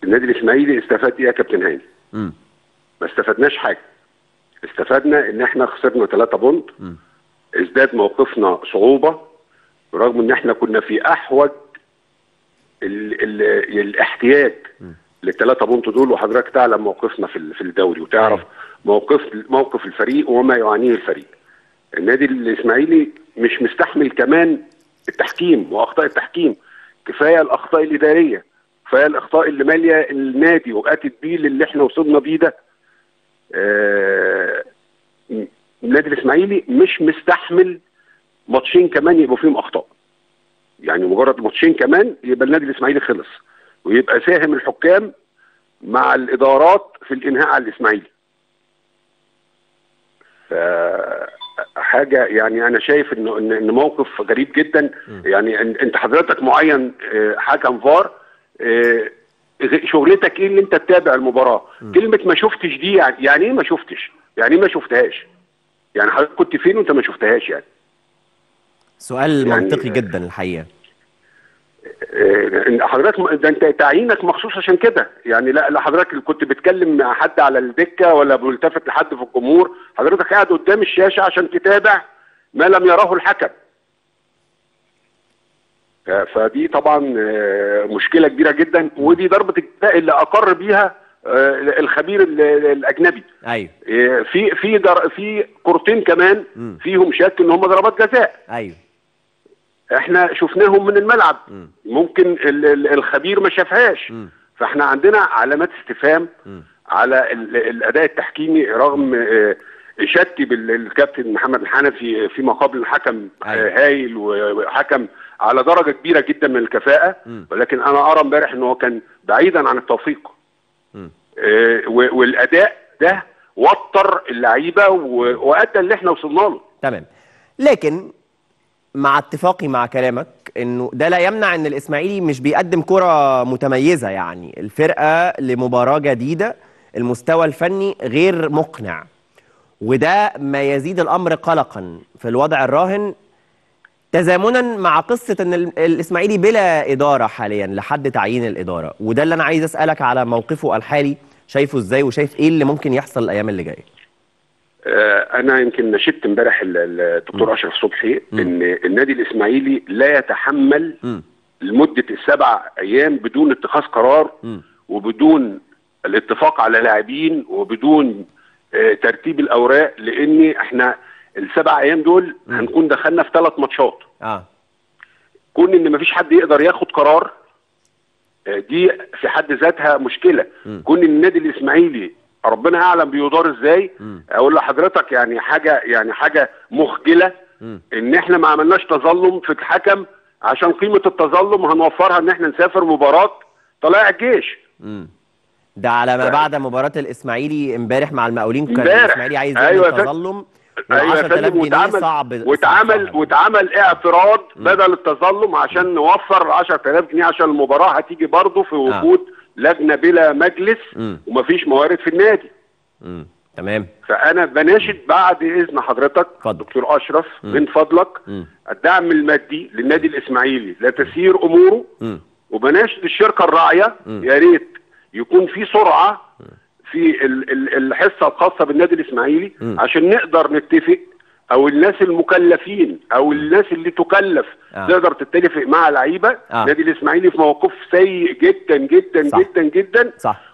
النادي الاسماعيلي استفاد ايه يا كابتن هاني؟ مم. ما استفدناش حاجه استفدنا ان احنا خسرنا 3 بونت ازداد موقفنا صعوبه برغم ان احنا كنا في احوج ال ال الاحتياج للثلاثه بونت دول وحضرتك تعلم موقفنا في ال- في الدوري وتعرف أيوة. موقف موقف الفريق وما يعانيه الفريق النادي الاسماعيلي مش مستحمل كمان التحكيم واخطاء التحكيم كفايه الاخطاء الاداريه كفايه الاخطاء اللي ماليه النادي واتت بيه اللي احنا وصلنا بيه ده آه، النادي الاسماعيلي مش مستحمل ماتشين كمان يبقوا فيهم اخطاء يعني مجرد ماتشين كمان يبقى النادي الاسماعيلي خلص ويبقى ساهم الحكام مع الادارات في الانهاء على الاسماعيلي ف- حاجه يعني انا شايف انه ان إن موقف غريب جدا يعني إن- انت حضرتك معين آه، حكم فار آه، غ- شغلتك ايه اللي انت تتابع المباراه كلمه ما شفتش دي يعني يعني ايه ما شفتش يعني ايه ما شفتهاش يعني حضرتك كنت فين وانت ما شفتهاش يعني سؤال يعني- منطقي جدا الحقيقه آه، إن حضرتك م- ده انت تعيينك مخصوص عشان كده يعني لا لا حضرتك اللي كنت بتكلم مع حد على الدكه ولا ملتفت لحد في الجمهور حضرتك قاعد قدام الشاشه عشان تتابع ما لم يراه الحكم ف- فدي طبعا آه، مشكله كبيره جدا ودي ضربه الجزاء اللي اقر بيها آه، الخبير ال- الاجنبي ايوه آه، في في در- في كورتين كمان مم. فيهم شك ان هم ضربات جزاء ايوه احنا شفناهم من الملعب مم. ممكن ال- ال- الخبير ما شافهاش مم. فاحنا عندنا علامات استفهام مم. على ال- الاداء التحكيمي رغم آه، اشادتي بالكابتن محمد الحنفي فيما قبل الحكم أيوة. آه، هايل وحكم على درجه كبيره جدا من الكفاءه مم. ولكن انا ارى امبارح ان هو كان بعيدا عن التوفيق مم. آه، و- والاداء ده وتر اللعيبه و- وادى اللي احنا وصلنا له تمام لكن مع اتفاقي مع كلامك انه ده لا يمنع ان الاسماعيلي مش بيقدم كرة متميزة يعني الفرقة لمباراة جديدة المستوى الفني غير مقنع وده ما يزيد الامر قلقا في الوضع الراهن تزامنا مع قصة ان ال- الاسماعيلي بلا ادارة حاليا لحد تعيين الادارة وده اللي انا عايز اسألك على موقفه الحالي شايفه ازاي وشايف ايه اللي ممكن يحصل الايام اللي جايه آه، انا يمكن نشدت امبارح ال- ال- الدكتور اشرف صبحي ان النادي الاسماعيلي لا يتحمل مم. لمده السبع ايام بدون اتخاذ قرار مم. وبدون الاتفاق على لاعبين وبدون آه، ترتيب الاوراق لان احنا السبع ايام دول هنكون دخلنا في ثلاث ماتشات اه كون ان مفيش حد يقدر ياخد قرار آه، دي في حد ذاتها مشكله كون ان النادي الاسماعيلي ربنا اعلم بيدار ازاي اقول لحضرتك يعني حاجه يعني حاجه مخجله مم. ان احنا ما عملناش تظلم في الحكم عشان قيمه التظلم هنوفرها ان احنا نسافر مباراه طلائع الجيش مم. ده على ما ف- بعد مباراة الإسماعيلي امبارح مع المقاولين كان امبارح. الإسماعيلي عايز أيوة يعمل يا فندم. تظلم ايوه يا و10000 فندم جنيه واتعمل صعب واتعمل صعب. واتعمل اعتراض بدل التظلم عشان نوفر 10000 جنيه عشان المباراه هتيجي برضه في وجود لجنه بلا مجلس مم. ومفيش موارد في النادي مم. تمام فانا بناشد بعد اذن حضرتك اتفضل. دكتور اشرف من فضلك مم. الدعم المادي للنادي الاسماعيلي لتسيير اموره مم. وبناشد الشركه الراعيه يا ريت يكون في سرعه في ال- ال- الحصه الخاصه بالنادي الاسماعيلي عشان نقدر نتفق او الناس المكلفين او الناس اللي تكلف آه. تقدر تتفق مع لعيبه آه. النادي الاسماعيلي في موقف سيء جدا جدا صح. جدا جدا صح